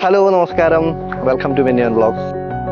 hello നമസ്കാരം welcome to വെന്യൻ vlogs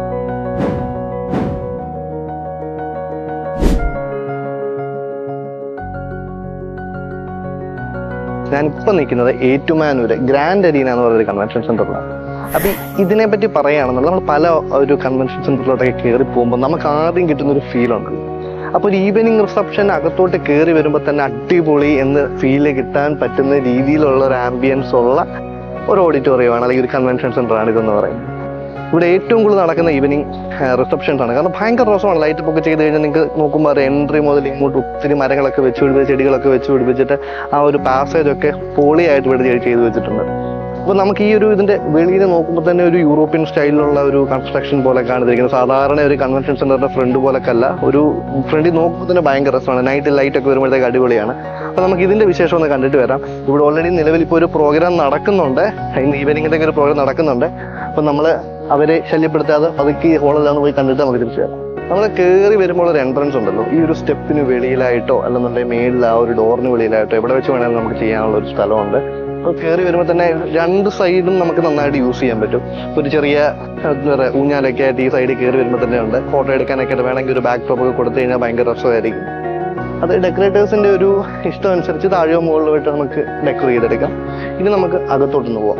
ഞാനിപ്പോൾ നിൽക്കുന്നത് ഏറ്റുമാനൂര് ഗ്രാൻഡ് അരീന എന്ന് പറയുന്ന ഒരു കൺവെൻഷൻ സെന്ററിലാണ് അപ്പൊ ഈ ഇതിനെപ്പറ്റി പറയുകയാണെന്നുള്ളത് നമ്മൾ പല ഒരു കൺവെൻഷൻ സെന്ററിലോട്ടൊക്കെ കയറി പോകുമ്പോൾ നമുക്ക് ആദ്യം കിട്ടുന്ന ഒരു ഫീൽ ഉണ്ട് അപ്പോൾ ഒരു ഈവനിങ് റിസപ്ഷൻ അകത്തോട്ട് കയറി വരുമ്പോൾ തന്നെ അടിപൊളി എന്ന് ഫീല് കിട്ടാൻ പറ്റുന്ന രീതിയിലുള്ള ഒരു ആംബിയൻസ് ഉള്ള ഒരു ഓഡിറ്റോറിയമാണ് അല്ലെങ്കിൽ ഒരു കൺവെൻഷൻ സെന്ററാണ് ഇതെന്ന് പറയുന്നത് ഇവിടെ ഏറ്റവും കൂടുതൽ നടക്കുന്ന ഈവനിങ് റിസപ്ഷൻസ് ആണ് കാരണം ഭയങ്കര രസമാണ് ലൈറ്റ് ഒക്കെ ചെയ്ത് കഴിഞ്ഞാൽ നിങ്ങൾക്ക് നോക്കുമ്പോൾ അറിയാം എൻട്രി മുതൽ ഇങ്ങോട്ട് ഒത്തിരി മരങ്ങളൊക്കെ വെച്ച് പിടിപ്പിച്ച് ചെടികളൊക്കെ വെച്ച് പിടിപ്പിച്ചിട്ട് ആ ഒരു പാസേജ് ഒക്കെ പൊളിയായിട്ട് ഇവിടെ ചെയ്ത് വെച്ചിട്ടുണ്ട് അപ്പോൾ നമുക്ക് ഈ ഒരു ഇതിന്റെ വെളിയിൽ നോക്കുമ്പോൾ തന്നെ ഒരു യൂറോപ്യൻ സ്റ്റൈലിലുള്ള ഒരു കൺസ്ട്രക്ഷൻ പോലെ കാണിച്ചിരിക്കുന്നത് സാധാരണ ഒരു കൺവെൻഷൻ സെന്ററിന്റെ ഫ്രണ്ട് പോലൊക്കെയല്ല ഒരു ഫ്രണ്ടിൽ നോക്കുമ്പോൾ തന്നെ ഭയങ്കര രസമാണ് നൈറ്റ് ലൈറ്റ് ഒക്കെ വരുമ്പോഴത്തേക്ക് അടിപൊളിയാണ് അപ്പോൾ നമുക്ക് ഇതിന്റെ വിശേഷം ഒന്ന് കണ്ടിട്ട് വരാം ഇവിടെ ഓൾറെഡി നിലവിൽ ഇപ്പോൾ ഒരു പ്രോഗ്രാം നടക്കുന്നുണ്ട് ഇന്ന് ഈവനിങ്ങിന്റെ ഒരു പ്രോഗ്രാം നടക്കുന്നുണ്ട് അപ്പം നമ്മൾ അവരെ ശല്യപ്പെടുത്താതെ പതുക്കെ ഈ ഹോളിലാണ് പോയി കണ്ടിട്ട് നമുക്ക് തിരിച്ചു വരാം നമ്മൾ കയറി വരുമ്പോൾ ഒരു എൻട്രൻസ് ഉണ്ടല്ലോ ഈ ഒരു സ്റ്റെപ്പിന് വെളിയിലായിട്ടോ അല്ലെന്നുണ്ടെങ്കിൽ മേളിൽ ആ ഒരു ഡോറിന് വെളിയിലായിട്ടോ എവിടെ വെച്ച് വേണമെങ്കിലും നമുക്ക് ചെയ്യാനുള്ള ഒരു സ്ഥലമുണ്ട് അപ്പോൾ കയറി വരുമ്പോൾ തന്നെ രണ്ട് സൈഡും നമുക്ക് നന്നായിട്ട് യൂസ് ചെയ്യാൻ പറ്റും ഒരു ചെറിയ എന്താ പറയുക ഊഞ്ഞാലൊക്കെ ആയിട്ട് ഈ സൈഡിൽ കയറി വരുമ്പോൾ തന്നെ ഉണ്ട് ഫോട്ടോ എടുക്കാനൊക്കെ ആയിട്ട് വേണമെങ്കിൽ ഒരു ബാക്ക് ഡ്രോപ്പ് ഒക്കെ കൊടുത്തു കഴിഞ്ഞാൽ ഭയങ്കര രസമായിരിക്കും അത് ഡെക്കറേറ്റേഴ്സിന്റെ ഒരു ഇഷ്ടം അനുസരിച്ച് താഴെയോ മുകളിലോട്ട് നമുക്ക് ഡെക്കർ ചെയ്തെടുക്കാം ഇനി നമുക്ക് അകത്തോട്ടൊന്ന് പോവാം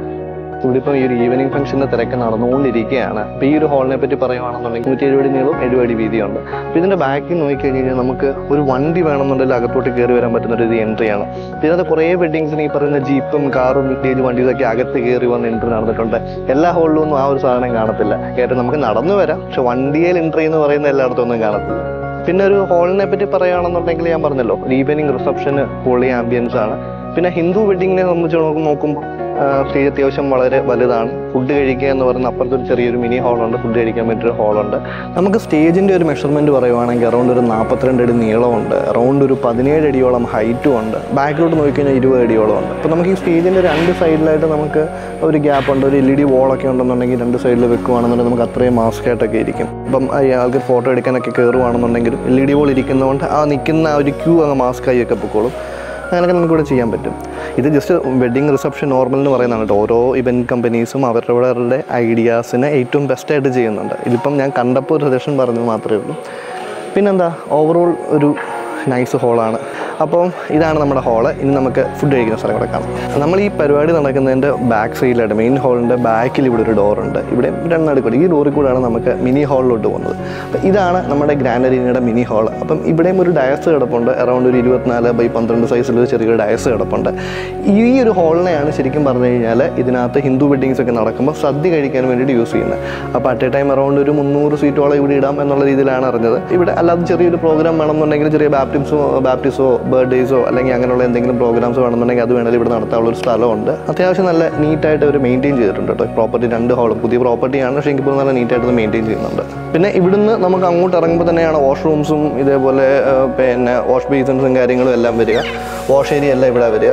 ഇവിടെ ഇപ്പം ഈ ഒരു ഈവനിങ് ഫംഗ്ഷന്റെ തിരക്ക് നടന്നുകൊണ്ടിരിക്കുകയാണ് അപ്പൊ ഈ ഒരു ഹാളിനെ പറ്റി പറയുവാണെന്നുണ്ടെങ്കിൽ നൂറ്റി എഴുപടി നീളവും എഴുപടി വീതിയുണ്ട് അപ്പൊ ഇതിന്റെ ബാക്കിൽ നോക്കിക്കഴിഞ്ഞ് കഴിഞ്ഞാൽ നമുക്ക് ഒരു വണ്ടി വേണമെന്നുണ്ടെങ്കിൽ അകത്തോട്ട് കയറി വരാൻ പറ്റുന്ന ഒരു എൻട്രിയാണ് ഇതിനകത്ത് കുറേ വെഡിങ്സിന് ഈ പറയുന്ന ജീപ്പും കാറും വിന്റേജ് വണ്ടികളൊക്കെ അകത്ത് കയറി വന്ന് എൻട്രി നടന്നിട്ടുണ്ട് എല്ലാ ഹോളിലും ഒന്നും ആ ഒരു സാധനം കാണത്തില്ല കേട്ട് നമുക്ക് നടന്നു വരാം പക്ഷെ വണ്ടിയിൽ എൻട്രി എന്ന് പറയുന്ന എല്ലായിടത്തും ഒന്നും കാണത്തില്ല പിന്നെ ഒരു ഹോളിനെ പറ്റി പറയുകയാണെന്നുണ്ടെങ്കിൽ ഞാൻ പറഞ്ഞല്ലോ ഒരു ഈവനിങ് റിസപ്ഷന് പൊളി ആംബിയൻസ് ആണ് പിന്നെ ഹിന്ദു വെഡിങ്ങിനെ സംബന്ധിച്ച് നോക്കും നോക്കുമ്പോൾ സ്റ്റേജ് അത്യാവശ്യം വളരെ വലുതാണ് ഫുഡ് കഴിക്കുക എന്ന് പറയുന്ന അപ്പുറത്ത് ഒരു ചെറിയൊരു മിനി ഹാളുണ്ട് ഫുഡ് കഴിക്കാൻ പറ്റിയൊരു ഹാളുണ്ട് നമുക്ക് സ്റ്റേജിന്റെ ഒരു മെഷർമെന്റ് പറയുവാണെങ്കിൽ അറൗണ്ട് ഒരു നാൽപ്പത്തിരണ്ട് അടി നീളമുണ്ട് അറൗണ്ട് ഒരു പതിനേഴ് അടിയോളം ഹൈറ്റും ഉണ്ട് ബാക്കിലോട്ട് നോക്കിക്കഴിഞ്ഞാൽ ഇരുപത് അടിയോളം ഉണ്ട് അപ്പോൾ നമുക്ക് ഈ സ്റ്റേജിന്റെ രണ്ട് സൈഡിലായിട്ട് നമുക്ക് ഒരു ഗ്യാപ്പ് ഉണ്ട് ഒരു എൽ ഇ ഡി വോളൊക്കെ ഉണ്ടെന്നുണ്ടെങ്കിൽ രണ്ട് സൈഡിൽ വെക്കുവാണെന്നുണ്ടെങ്കിൽ നമുക്ക് അത്രയും മാസ്ക് ആയിട്ടൊക്കെ ഇരിക്കും ഇപ്പം ആൾക്ക് ഫോട്ടോ എടുക്കാനൊക്കെ കയറുവാണെന്നുണ്ടെങ്കിലും എൽ ഇ ഡി വോൾ ഇരിക്കുന്നതുകൊണ്ട് ആ നിൽക്കുന്ന ആ ഒരു ക്യൂ അങ്ങ് മാസ്കായി ഒക്കെ പൊക്കോളും അങ്ങനെയൊക്കെ നമുക്ക് ഇവിടെ ചെയ്യാൻ പറ്റും ഇത് ജസ്റ്റ് വെഡിങ് റിസപ്ഷൻ നോർമൽ എന്ന് പറയുന്നതാണ് കേട്ടോ ഓരോ ഇവൻറ്റ് കമ്പനീസും അവരവരുടെ ഐഡിയാസിനെ ഏറ്റവും ബെസ്റ്റായിട്ട് ചെയ്യുന്നുണ്ട് ഇതിപ്പം ഞാൻ കണ്ടപ്പോൾ ഒരു സജഷൻ പറഞ്ഞത് മാത്രമേ ഉള്ളൂ പിന്നെന്താ ഓവറോൾ ഒരു നൈസ് ഹോളാണ് അപ്പോൾ ഇതാണ് നമ്മുടെ ഹോള് ഇനി നമുക്ക് ഫുഡ് കഴിക്കുന്ന സ്ഥലം കൂടെ കാണാം നമ്മൾ ഈ പരിപാടി നടക്കുന്നതിൻ്റെ ബാക്ക് സൈഡിലായിട്ട് മെയിൻ ഹോളിൻ്റെ ബാക്കിൽ ഇവിടെ ഒരു ഡോറുണ്ട് ഇവിടെ രണ്ടടുക്കൂടെ ഈ ഡോറിൽ കൂടെയാണ് നമുക്ക് മിനി ഹാളിലോട്ട് പോകുന്നത് അപ്പോൾ ഇതാണ് നമ്മുടെ ഗ്രാൻഡ് അരീനയുടെ മിനി ഹാൾ അപ്പം ഇവിടെയും ഒരു ഡയസ് കിടപ്പുണ്ട് അറൗണ്ട് ഒരു ഇരുപത്തിനാല് ബൈ പന്ത്രണ്ട് സൈസിലൊരു ചെറിയൊരു ഡയസ് കിടപ്പുണ്ട് ഈ ഒരു ഹോളിനെയാണ് ശരിക്കും പറഞ്ഞു കഴിഞ്ഞാൽ ഇതിനകത്ത് ഹിന്ദു വെഡിങ്സ് ഒക്കെ നടക്കുമ്പോൾ സദ്യ കഴിക്കാൻ വേണ്ടിയിട്ട് യൂസ് ചെയ്യുന്നത് അപ്പോൾ അറ്റ് എ ടൈം അറൗണ്ട് ഒരു മുന്നൂറ് സീറ്റോളം ഇവിടെ ഇടാം എന്നുള്ള രീതിയിലാണ് അറിഞ്ഞത് ഇവിടെ അല്ലാതെ ചെറിയൊരു പ്രോഗ്രാം വേണമെന്നുണ്ടെങ്കിൽ ചെറിയ ബാപ്റ്റിസോ ബാപ്റ്റിസോ ബർത്ത്ഡേസോ അല്ലെങ്കിൽ അങ്ങനെയുള്ള എന്തെങ്കിലും പ്രോഗ്രാംസ് വേണമെന്നുണ്ടെങ്കിൽ അത് വേണമെങ്കിൽ ഇവിടെ നടത്താനുള്ള ഒരു സ്ഥലമുണ്ട് അത്യാവശ്യം നല്ല നീറ്റായിട്ട് അവർ മെയിൻറ്റെയിൻ ചെയ്തിട്ടുണ്ട് കേട്ടോ പ്രോപ്പർട്ടി രണ്ട് ഹാളും പുതിയ പ്രോപ്പർട്ടിയാണ് പക്ഷേ എങ്കിൽ പോലും നല്ല നീറ്റായിട്ട് മെയിൻറ്റെയിൻ ചെയ്യുന്നുണ്ട് പിന്നെ ഇവിടുന്ന് നമുക്ക് അങ്ങോട്ട് ഇറങ്ങുമ്പോൾ തന്നെയാണ് വാഷ്റൂംസും ഇതേപോലെ ആ, പിന്നെ വാഷ് ബേസിൻസും കാര്യങ്ങളും എല്ലാം വരിക വാഷ് ഏരിയ എല്ലാം ഇവിടെ വരിക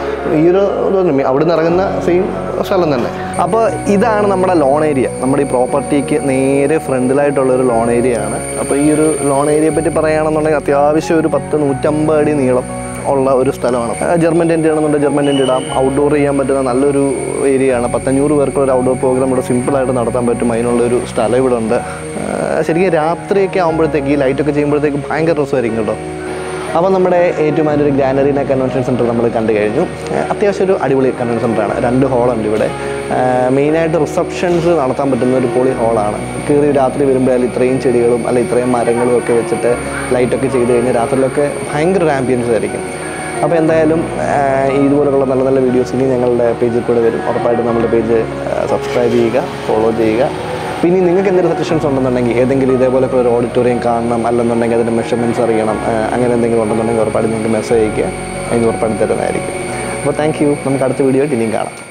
ഈ ഒരു ഇതൊന്നും അവിടെ നിന്ന് ഇറങ്ങുന്ന സെയിം സ്ഥലം തന്നെ അപ്പോൾ ഇതാണ് നമ്മുടെ ലോൺ ഏരിയ നമ്മുടെ ഈ പ്രോപ്പർട്ടിക്ക് നേരെ ഫ്രണ്ടിലായിട്ടുള്ള ഒരു ലോൺ ഏരിയ ആണ് അപ്പോൾ ഈ ഒരു ലോൺ ഏരിയയെ പറ്റി പറയുകയാണെന്നുണ്ടെങ്കിൽ അത്യാവശ്യം ഒരു പത്ത് നൂറ്റമ്പത് അടി നീളം ഉള്ള ഒരു സ്ഥലമാണ് ആ, ജർമ്മൻ ടെൻറ്റ് ആണെന്നുണ്ടെങ്കിൽ ജർമ്മൻ ടെൻറ്റ് ഇടാം ഔട്ട്ഡോർ ചെയ്യാൻ പറ്റുന്ന നല്ലൊരു ഏരിയ ആണ് പത്തഞ്ഞൂറ് പേർക്കുള്ള ഒരു ഔട്ട്ഡോർ പ്രോഗ്രാം ഇവിടെ സിമ്പിളായിട്ട് നടത്താൻ പറ്റും അതിനുള്ള ഒരു സ്ഥലം ഇവിടെ ഉണ്ട് ആ, ശരിക്കും രാത്രിയൊക്കെ ആകുമ്പോഴത്തേക്ക് ഈ ലൈറ്റൊക്കെ ചെയ്യുമ്പോഴത്തേക്ക് ഭയങ്കര രസമായിരിക്കും കേട്ടോ അപ്പോൾ നമ്മുടെ ഏറ്റവും ഒരു ഗ്രാനറീന കൺവെൻഷൻ സെൻറ്റർ നമ്മൾ കണ്ടു കഴിഞ്ഞു ഏഹ് അത്യാവശ്യം ഒരു അടിപൊളി കൺവെൻഷൻ സെൻ്ററാണ് രണ്ട് ഹോളുണ്ട് ഇവിടെ മെയിനായിട്ട് റിസപ്ഷൻസ് നടത്താൻ പറ്റുന്ന ഒരു പൊളി ഹോളാണ് കയറി രാത്രി വരുമ്പോഴാൽ ഇത്രയും ചെടികളും അല്ല ഇത്രയും മരങ്ങളും ഒക്കെ വെച്ചിട്ട് ലൈറ്റൊക്കെ ചെയ്ത് കഴിഞ്ഞാൽ രാത്രിയിലൊക്കെ ഭയങ്കര ഒരു ആംബിയൻസ് ആയിരിക്കും അപ്പോൾ എന്തായാലും ആഹ് ഇതുപോലുള്ള നല്ല നല്ല വീഡിയോസ് ഇനി ഞങ്ങളുടെ പേജിൽ കൂടെ വരും ഉറപ്പായിട്ടും നമ്മുടെ പേജ് സബ്സ്ക്രൈബ് ചെയ്യുക ഫോളോ ചെയ്യുക പിന്നെ നിങ്ങൾക്ക് എന്തെങ്കിലും സജഷൻസ് ഉണ്ടെന്നുണ്ടെങ്കിൽ ഏതെങ്കിലും ഇതേപോലെ ഇപ്പോൾ ഒരു ഓഡിറ്റോറിയം കാണണം അല്ലെന്നുണ്ടെങ്കിൽ അതിൻ്റെ മെഷർമെൻറ്റ്സ് അറിയണം ആ, അങ്ങനെ എന്തെങ്കിലും ഉണ്ടെന്നുണ്ടെങ്കിൽ ഉറപ്പായിട്ടും നിങ്ങൾക്ക് മെസ്സേജ് അയക്കുക അതിന് ഉറപ്പായിട്ടും തരുന്നതായിരിക്കും അപ്പോൾ താങ്ക് യു നമുക്ക് അടുത്ത വീഡിയോ ആയിട്ട് ഇനിയും കാണാം